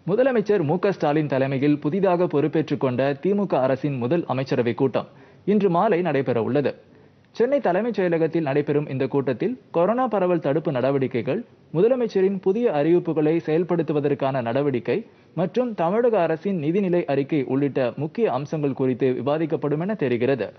முதலமைச்சர் மு க ஸ்டாலின் தலைமையில் புதிதாக பொறுப்பேற்றுக் கொண்ட திமுக அரசின் முதல் அமைச்சரவை கூட்டம் இன்று மாலை நடைபெற உள்ளது சென்னை தலைமைச் செயலகத்தில் நடைபெறும் இந்த கூட்டத்தில் கொரோனா பரவல் தடுப்பு நடவடிக்கைகள் முதலமைச்சரின் புதிய அறிவிப்புகளை செயல்படுத்துவதற்கான நடவடிக்கை மற்றும் தமிழக அரசின் நிதிநிலை அறிக்கை உள்ளிட்ட முக்கிய அம்சங்கள் குறித்து விவாதிக்கப்படும் என தெரிகிறது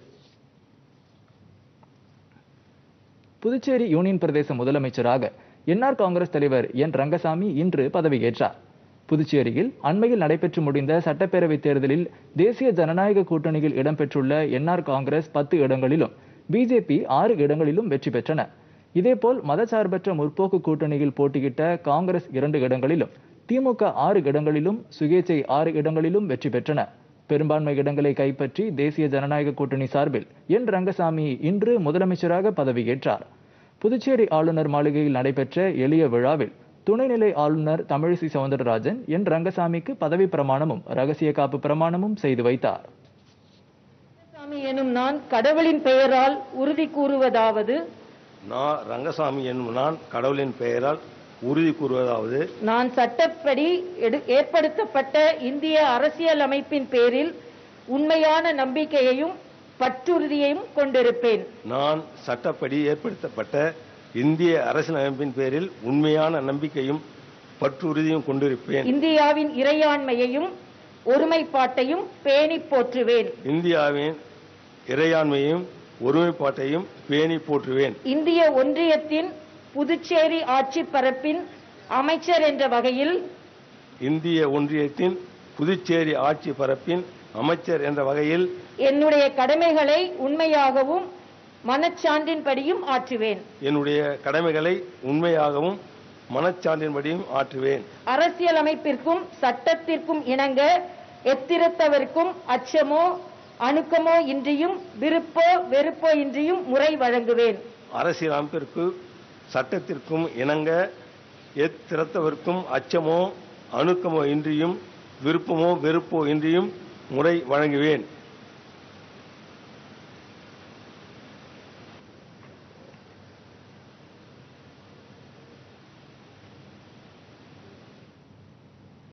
புதுச்சேரி யூனியன் பிரதேச முதலமைச்சராக என்ஆர் காங்கிரஸ் தலைவர் என் ரங்கசாமி இன்று பதவியேற்றார் புதுச்சேரியில் அண்மையில் நடைபெற்று முடிந்த சட்டப்பேரவைத் தேர்தலில் தேசிய ஜனநாயக கூட்டணியில் இடம்பெற்றுள்ள என்ஆர் காங்கிரஸ் பத்து இடங்களிலும் பிஜேபி ஆறு இடங்களிலும் வெற்றி பெற்றன இதேபோல் மதசார்பற்ற முற்போக்கு கூட்டணியில் போட்டியிட்ட காங்கிரஸ் இரண்டு இடங்களிலும் திமுக ஆறு இடங்களிலும் சுயேச்சை ஆறு இடங்களிலும் வெற்றி பெற்றன பெரும்பான்மை இடங்களை கைப்பற்றி தேசிய ஜனநாயக கூட்டணி சார்பில் என் ரங்கசாமி இன்று முதலமைச்சராக பதவியேற்றார் புதுச்சேரி ஆளுநர் மாளிகையில் நடைபெற்ற எளிய விழாவில் துணைநிலை ஆளுநர் தமிழிசை சவுந்தரராஜன் என் ரங்கசாமிக்கு பதவி பிரமாணமும் ரகசிய காப்பு பிரமாணமும் செய்து வைத்தார் சாமி எனும் நான் கடவுளின் பெயரால் உறுதி கூறுவதாவது நான் ரங்கசாமி என்னும் நான் கடவுளின் பெயரால் உறுதி கூறுவதாவது நான் சட்டப்படி எடு- ஏற்படுத்தப்பட்ட இந்திய அரசியல் அமைப்பின் பேரில் உண்மையான நம்பிக்கையையும் பற்றுறுதியையும் கொண்டிருப்பேன் நான் சட்டப்படி ஏற்படுத்தப்பட்ட இந்திய அரசியலமைப்பின் பேரில் உண்மையான நம்பிக்கையும் பற்றுறுதியும் கொண்டிருப்பேன் இந்தியாவின் இறையாண்மையையும் ஒருமைப்பாட்டையும் பேணிப் போற்றுவேன் இந்தியாவின் இறையாண்மையும் ஒருமைப்பாட்டையும் பேணி போற்றுவேன் இந்திய ஒன்றியத்தின் புதுச்சேரி ஆட்சி பரப்பின் அமைச்சர் என்ற வகையில் இந்திய ஒன்றியத்தின் புதுச்சேரி ஆட்சி பரப்பின் அமைச்சர் என்ற வகையில் என்னுடைய கடமைகளை உண்மையாகவும் மனச்சான்றின்படியும் ஆற்றுவேன் என்னுடைய கடமைகளை உண்மையாகவும் மனச்சான்றின்படியும் ஆற்றுவேன் அரசியல் அமைப்பிற்கும் சட்டத்திற்கும் இணங்க எத்திரத்தவருக்கும் அச்சமோ அணுக்கமோ இன்றியும் விருப்போ வெறுப்போ இன்றியும் முறை வழங்குவேன் அரசியல் அமைப்பிற்கு சட்டத்திற்கும் இணங்க எத்திறத்தவர்க்கும் அச்சமோ அணுக்கமோ இன்றியும் விருப்பமோ வெறுப்போ இன்றியும் முறை வழங்குவேன்